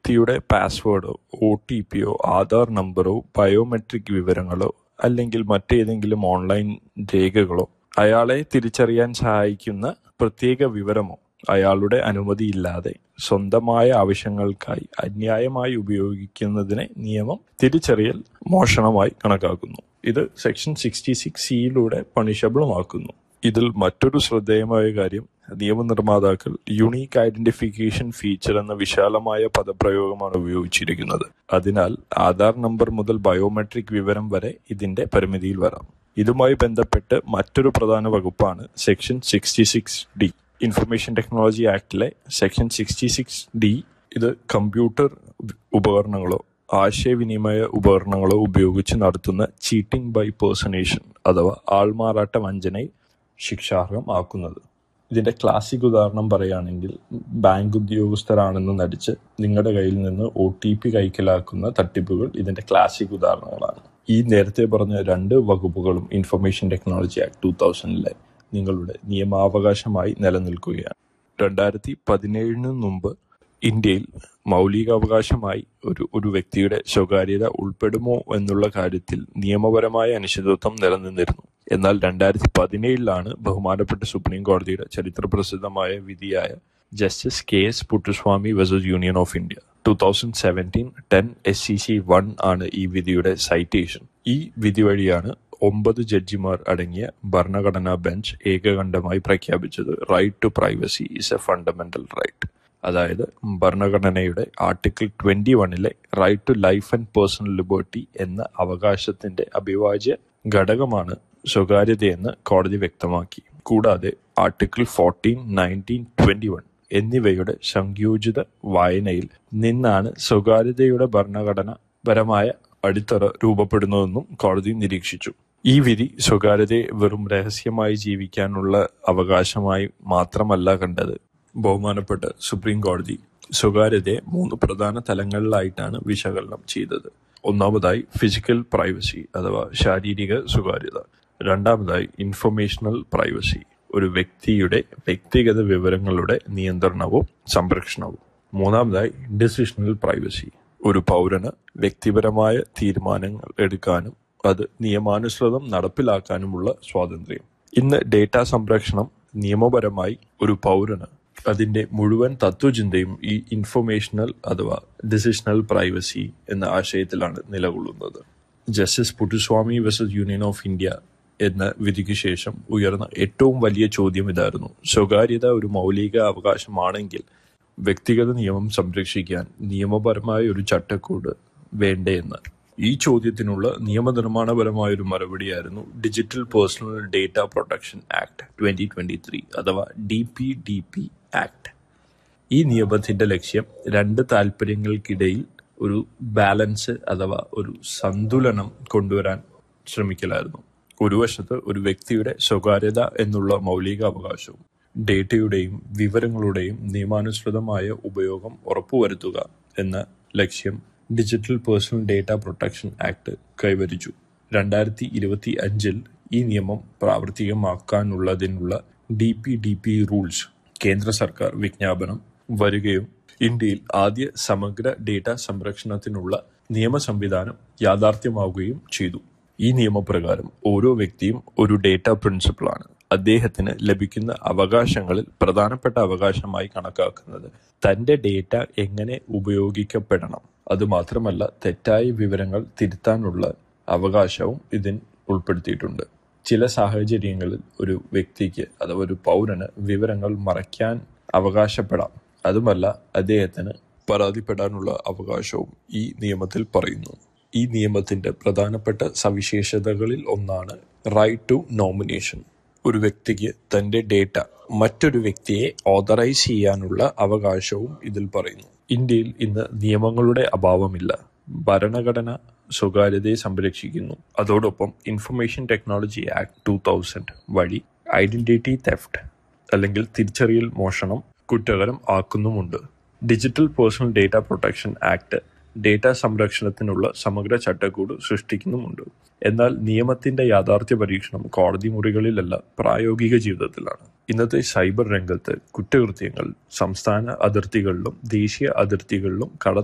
വ്യക്തിയുടെ പാസ്വേഡോ O T പിയോ ആധാർ നമ്പറോ ബയോമെട്രിക് വിവരങ്ങളോ അല്ലെങ്കിൽ മറ്റേതെങ്കിലും ഓൺലൈൻ രേഖകളോ അയാളെ തിരിച്ചറിയാൻ സഹായിക്കുന്ന പ്രത്യേക വിവരമോ അയാളുടെ അനുമതിയില്ലാതെ സ്വന്തമായ ആവശ്യങ്ങൾക്കായി അന്യായമായി ഉപയോഗിക്കുന്നതിനെ നിയമം തിരിച്ചറിയൽ മോഷണമായി കണക്കാക്കുന്നു ഇത് സെക്ഷൻ സിക്സ്റ്റി സിക്സ് സിയിലൂടെ പണിഷബിളുമാക്കുന്നു ഇതിൽ മറ്റൊരു ശ്രദ്ധേയമായ കാര്യം നിയമനിർമ്മാതാക്കൾ യുണീക്ക് ഐഡന്റിഫിക്കേഷൻ ഫീച്ചർ എന്ന വിശാലമായ പദപ്രയോഗമാണ് ഉപയോഗിച്ചിരിക്കുന്നത് അതിനാൽ ആധാർ നമ്പർ മുതൽ ബയോമെട്രിക് വിവരം വരെ ഇതിന്റെ പരിമിതിയിൽ വരാം ഇതുമായി ബന്ധപ്പെട്ട് മറ്റൊരു പ്രധാന വകുപ്പാണ് section sixty six D information technology ആക്ടിലെ സെക്ഷൻ സിക്സ്റ്റി സിക്സ് ഡി ഇത് കമ്പ്യൂട്ടർ ഉപകരണങ്ങളോ ആശയവിനിമയ ഉപകരണങ്ങളോ ഉപയോഗിച്ച് നടത്തുന്ന ചീറ്റിംഗ് ബൈ പേഴ്സണേഷൻ അഥവാ ആൾമാറാട്ട വഞ്ചനയെ ശിക്ഷാർഹമാക്കുന്നത് ഇതിന്റെ ക്ലാസിക് ഉദാഹരണം പറയുകയാണെങ്കിൽ ബാങ്ക് ഉദ്യോഗസ്ഥരാണെന്ന് നടിച്ച് നിങ്ങളുടെ കയ്യിൽ നിന്ന് ഒ ടി പി കൈക്കലാക്കുന്ന തട്ടിപ്പുകൾ ഇതിന്റെ ക്ലാസിക് ഉദാഹരണങ്ങളാണ് ഈ നേരത്തെ പറഞ്ഞ രണ്ട് വകുപ്പുകളും ഇൻഫർമേഷൻ ടെക്നോളജി ആക്ട് ടൂ തൗസൻഡിലെ നിങ്ങളുടെ നിയമാവകാശമായി നിലനിൽക്കുകയാണ് രണ്ടായിരത്തി പതിനേഴിന് മുമ്പ് ഇന്ത്യയിൽ മൗലികാവകാശമായി ഒരു ഒരു വ്യക്തിയുടെ സ്വകാര്യത ഉൾപ്പെടുമോ എന്നുള്ള കാര്യത്തിൽ നിയമപരമായ അനിശ്ചിതത്വം നിലനിന്നിരുന്നു എന്നാൽ രണ്ടായിരത്തി പതിനേഴിലാണ് ബഹുമാനപ്പെട്ട സുപ്രീം കോടതിയുടെ ചരിത്രപ്രസിദ്ധമായ വിധിയായ justice K S Puttaswamy versus union of India two thousand seventeen ten S C C one ആണ് ഈ വിധിയുടെ സൈറ്റേഷൻ ഈ വിധി വഴിയാണ് ഒമ്പത് ജഡ്ജിമാർ അടങ്ങിയ ഭരണഘടനാ ബെഞ്ച് ഏകകണ്ഠമായി പ്രഖ്യാപിച്ചത് right to privacy is a fundamental right അതായത് ഭരണഘടനയുടെ ആർട്ടിക്കിൾ ട്വന്റി വണ്ണിലെ right to life and personal liberty എന്ന അവകാശത്തിന്റെ അവിഭാജ്യ ഘടകമാണ് സ്വകാര്യതയെന്ന് കോടതി വ്യക്തമാക്കി കൂടാതെ article fourteen nineteen twenty one എന്നിവയുടെ സംയോജിത വായനയിൽ നിന്നാണ് സ്വകാര്യതയുടെ ഭരണഘടനാപരമായ അടിത്തറ രൂപപ്പെടുന്നതെന്നും കോടതി നിരീക്ഷിച്ചു ഈ വിധി സ്വകാര്യതയെ വെറും രഹസ്യമായി ജീവിക്കാനുള്ള അവകാശമായി മാത്രമല്ല കണ്ടത് ബഹുമാനപ്പെട്ട സുപ്രീം കോടതി സ്വകാര്യതയെ മൂന്ന് പ്രധാന തലങ്ങളിലായിട്ടാണ് വിശകലനം ചെയ്തത് ഒന്നാമതായി ഫിസിക്കൽ പ്രൈവസി അഥവാ ശാരീരിക സ്വകാര്യത രണ്ടാമതായി ഇൻഫർമേഷണൽ പ്രൈവസി ഒരു വ്യക്തിയുടെ വ്യക്തിഗത വിവരങ്ങളുടെ നിയന്ത്രണവും സംരക്ഷണവും മൂന്നാമതായി ഡിസിഷണൽ പ്രൈവസി ഒരു പൗരന് വ്യക്തിപരമായ തീരുമാനങ്ങൾ എടുക്കാനും അത് നിയമാനുസൃതം നടപ്പിലാക്കാനുമുള്ള സ്വാതന്ത്ര്യം ഇന്ന് ഡേറ്റ സംരക്ഷണം നിയമപരമായി ഒരു പൗരന് അതിന്റെ മുഴുവൻ തത്വചിന്തയും ഈ ഇൻഫർമേഷണൽ അഥവാ ഡിസിഷണൽ പ്രൈവസി എന്ന ആശയത്തിലാണ് നിലകൊള്ളുന്നത് justice Puttaswamy versus union of India എന്ന വിധിക്ക് ശേഷം ഉയർന്ന ഏറ്റവും വലിയ ചോദ്യം ഇതായിരുന്നു സ്വകാര്യത ഒരു മൗലിക അവകാശമാണെങ്കിൽ വ്യക്തിഗത നിയമം സംരക്ഷിക്കാൻ നിയമപരമായ ഒരു ചട്ടക്കൂട് വേണ്ടേ എന്ന് ഈ ചോദ്യത്തിനുള്ള നിയമനിർമ്മാണപരമായ ഒരു മറുപടിയായിരുന്നു digital personal data protection act twenty twenty three അഥവാ D P D P act ഈ നിയമത്തിന്റെ ലക്ഷ്യം രണ്ട് താല്പര്യങ്ങൾക്കിടയിൽ ഒരു ബാലൻസ് അഥവാ ഒരു സന്തുലനം കൊണ്ടുവരാൻ ശ്രമിക്കലായിരുന്നു ഒരു വശത്ത് ഒരു വ്യക്തിയുടെ സ്വകാര്യത എന്നുള്ള മൗലിക അവകാശവും ഡേറ്റയുടെയും വിവരങ്ങളുടെയും നിയമാനുസൃതമായ ഉപയോഗം ഉറപ്പുവരുത്തുക എന്ന ലക്ഷ്യം digital personal data protection act കൈവരിച്ചു രണ്ടായിരത്തി ഇരുപത്തി അഞ്ചിൽ ഈ നിയമം പ്രാവർത്തികമാക്കാനുള്ളതിനുള്ള D P D P rules കേന്ദ്ര സർക്കാർ വിജ്ഞാപനം വരികയും ഇന്ത്യയിൽ ആദ്യ സമഗ്ര ഡേറ്റ സംരക്ഷണത്തിനുള്ള നിയമ സംവിധാനം യാഥാർത്ഥ്യമാവുകയും ചെയ്തു ഈ നിയമപ്രകാരം ഓരോ വ്യക്തിയും ഒരു ഡേറ്റ പ്രിൻസിപ്പിളാണ് അദ്ദേഹത്തിന് ലഭിക്കുന്ന അവകാശങ്ങളിൽ പ്രധാനപ്പെട്ട അവകാശമായി കണക്കാക്കുന്നത് തന്റെ ഡേറ്റ എങ്ങനെ ഉപയോഗിക്കപ്പെടണം അതുമാത്രമല്ല തെറ്റായ വിവരങ്ങൾ തിരുത്താനുള്ള അവകാശവും ഇതിൽ ഉൾപ്പെടുത്തിയിട്ടുണ്ട് ചില സാഹചര്യങ്ങളിൽ ഒരു വ്യക്തിക്ക് അഥവാ ഒരു പൗരന് വിവരങ്ങൾ മറയ്ക്കാൻ അവകാശപ്പെടാം അതുമല്ല അദ്ദേഹത്തിന് പരാതിപ്പെടാനുള്ള അവകാശവും ഈ നിയമത്തിൽ പറയുന്നു ഈ നിയമത്തിന്റെ പ്രധാനപ്പെട്ട സവിശേഷതകളിൽ ഒന്നാണ് റൈറ്റ് ടു നോമിനേഷൻ ഒരു വ്യക്തിക്ക് തന്റെ ഡേറ്റ മറ്റൊരു വ്യക്തിയെ ഓതറൈസ് ചെയ്യാനുള്ള അവകാശവും ഇതിൽ പറയുന്നു ഇന്ത്യയിൽ ഇന്ന് നിയമങ്ങളുടെ അഭാവമില്ല ഭരണഘടന സ്വകാര്യതയെ സംരക്ഷിക്കുന്നു അതോടൊപ്പം information technology act two thousand വഴി ഐഡന്റിറ്റി തെഫ്റ്റ് അല്ലെങ്കിൽ തിരിച്ചറിയൽ മോഷണം കുറ്റകരം ആക്കുന്നുമുണ്ട് digital personal data protection act data സംരക്ഷണത്തിനുള്ള സമഗ്ര ചട്ടക്കൂട് സൃഷ്ടിക്കുന്നുമുണ്ട് എന്നാൽ നിയമത്തിന്റെ യാഥാർത്ഥ്യ പരീക്ഷണം കോടതി മുറികളിലല്ല പ്രായോഗിക ജീവിതത്തിലാണ് ഇന്നത്തെ സൈബർ രംഗത്ത് കുറ്റകൃത്യങ്ങൾ സംസ്ഥാന അതിർത്തികളിലും ദേശീയ അതിർത്തികളിലും കട